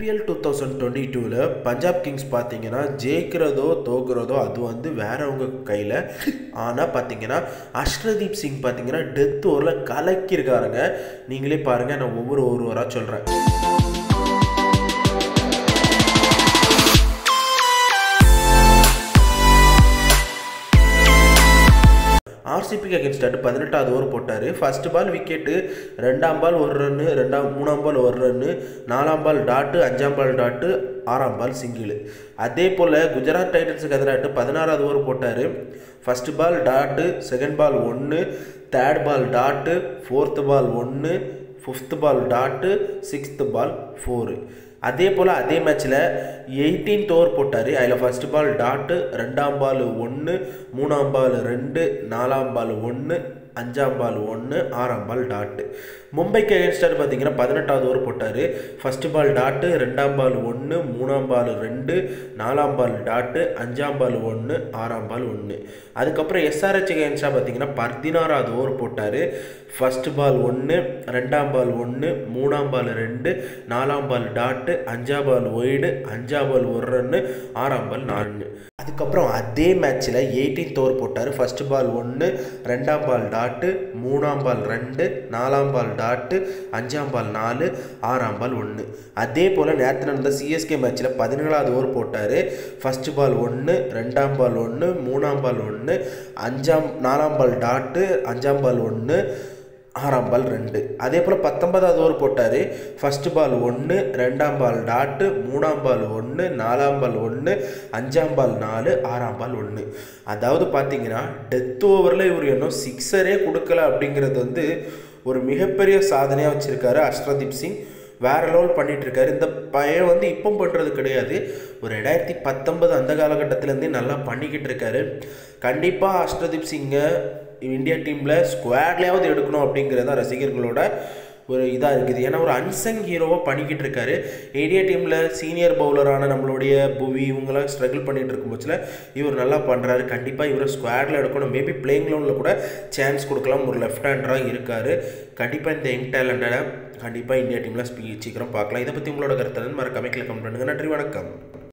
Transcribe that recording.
IPL two thousand twenty டூவில் Punjab Kings பார்த்தீங்கன்னா ஜெயிக்கிறதோ தோக்குறதோ அது வந்து வேறவங்க கையில் ஆனால் பார்த்தீங்கன்னா அஷ்ரதீப் சிங் பார்த்தீங்கன்னா டெத் ஓவரில் கலக்கியிருக்காருங்க நீங்களே பாருங்கள் நான் ஒவ்வொரு ஒருவராக சொல்கிறேன் ஆர்சிபிக்கு அகேன்ஸ்ட் ஆட்டு பதினெட்டாவது ஓவர் போட்டார் ஃபர்ஸ்ட் பால் விக்கெட்டு ரெண்டாம் பால் ஒரு ரன்னு ரெண்டாம் மூணாம் பால் ஒரு ரன்னு நாலாம் பால் டாட்டு அஞ்சாம் பால் டாட்டு ஆறாம் பால் சிங்கிள் அதே போல் குஜராத் டைட்டன்ஸுக்கு எதிராட்டு பதினாறாவது ஓவர் போட்டார் first ball dot second ball ஒன்று third ball dot fourth ball ஒன்று fifth ball dot sixth ball four அதே போல் அதே மேட்ச்சில் எயிட்டீன்த் ஓவர் போட்டார் அதில் ஃபஸ்ட் பால் டாட்டு ரெண்டாம் பால் ஒன்று மூணாம் பால் ரெண்டு நாலாம் பால் ஒன்று அஞ்சாம் பால் ஒன்று ஆறாம் பால் டாட்டு மும்பைக்கு அகேன்ஸ்டார் பார்த்தீங்கன்னா பதினெட்டாவது ஓவர் போட்டார் ஃபஸ்ட் பால் டாட்டு ரெண்டாம் பால் ஒன்று மூணாம் பால் ரெண்டு நாலாம் பால் டாட்டு அஞ்சாம் பால் ஒன்று ஆறாம் பால் ஒன்று அதுக்கப்புறம் எஸ்ஆர்ஹெச் அகேன்ஸ்டாக பார்த்தீங்கன்னா பதினாறாவது ஓவர் போட்டார் ஃபஸ்ட் பால் ஒன்று ரெண்டாம் பால் ஒன்று மூணாம் பால் ரெண்டு நாலாம் பால் டாட்டு அஞ்சாம் பால் ஒய்டு அஞ்சாம் பால் ஒரு ரன்னு ஆறாம் பால் நாலு அதுக்கப்புறம் அதே மேட்ச்சில் எயிட்டீன்த் ஓவர் போட்டார் ஃபஸ்ட் பால் ஒன்று ரெண்டாம் பால் டாட்டு மூணாம் பால் ரெண்டு நாலாம் பால் டாட்டு அஞ்சாம் பால் நாலு ஆறாம் பால் ஒன்று அதே போல் நேற்று நடந்த சிஎஸ்கே மேட்ச்சில் பதினேழாவது ஓவர் போட்டார் ஃபஸ்ட் பால் ஒன்று ரெண்டாம் பால் ஒன்று மூணாம் பால் ஒன்று அஞ்சாம் நாலாம் பால் டாட்டு அஞ்சாம் பால் ஒன்று ஆறாம் பால் ரெண்டு அதே போல் பத்தொன்பதாவது ஓவர் போட்டார் ஃபர்ஸ்ட் பால் ஒன்று ரெண்டாம் பால் டாட்டு மூணாம் பால் ஒன்று நாலாம் பால் ஒன்று அஞ்சாம் பால் நாலு ஆறாம் பால் ஒன்று அதாவது பார்த்தீங்கன்னா டெத் ஓவரில் இவர் இன்னும் சிக்ஸரே கொடுக்கல அப்படிங்கிறது வந்து ஒரு மிகப்பெரிய சாதனையாக வச்சுருக்காரு அஷ்ரதீப் சிங் வேற லெவல் பண்ணிட்டு இருக்காரு இந்த பையன் வந்து இப்போ பண்ணுறது கிடையாது ஒரு ரெண்டாயிரத்தி பத்தொன்பது அந்த காலகட்டத்திலேருந்தே நல்லா பண்ணிக்கிட்டு இருக்காரு கண்டிப்பாக அஷ்ரதீப் சிங்கை இந்தியா டீமில் ஸ்குவாட்லேயாவது எடுக்கணும் அப்படிங்கிறது தான் ரசிகர்களோட ஒரு இதாக இருக்குது ஏன்னா ஒரு அன்சங் ஹீரோவாக பண்ணிக்கிட்டு இருக்காரு இந்தியா டீமில் சீனியர் பவுலரான நம்மளுடைய புவி இவங்கெல்லாம் ஸ்ட்ரகிள் பண்ணிகிட்டு இருக்கும் பட்சத்தில் இவர் நல்லா பண்ணுறாரு கண்டிப்பாக இவரை ஸ்குவாடில் எடுக்கணும் மேபி பிளேயிங் லோனில் கூட சான்ஸ் கொடுக்கலாம் ஒரு லெஃப்ட் ஹேண்டராக இருக்கார் கண்டிப்பாக இந்த யங் டேலண்டை கண்டிப்பாக இந்தியா டீமில் ஸ்பீ சீக்கிரம் பார்க்கலாம் இதை பற்றி உங்களோட கருத்தை மறக்காம கமெண்ட் பண்ணுங்கள் நன்றி வணக்கம்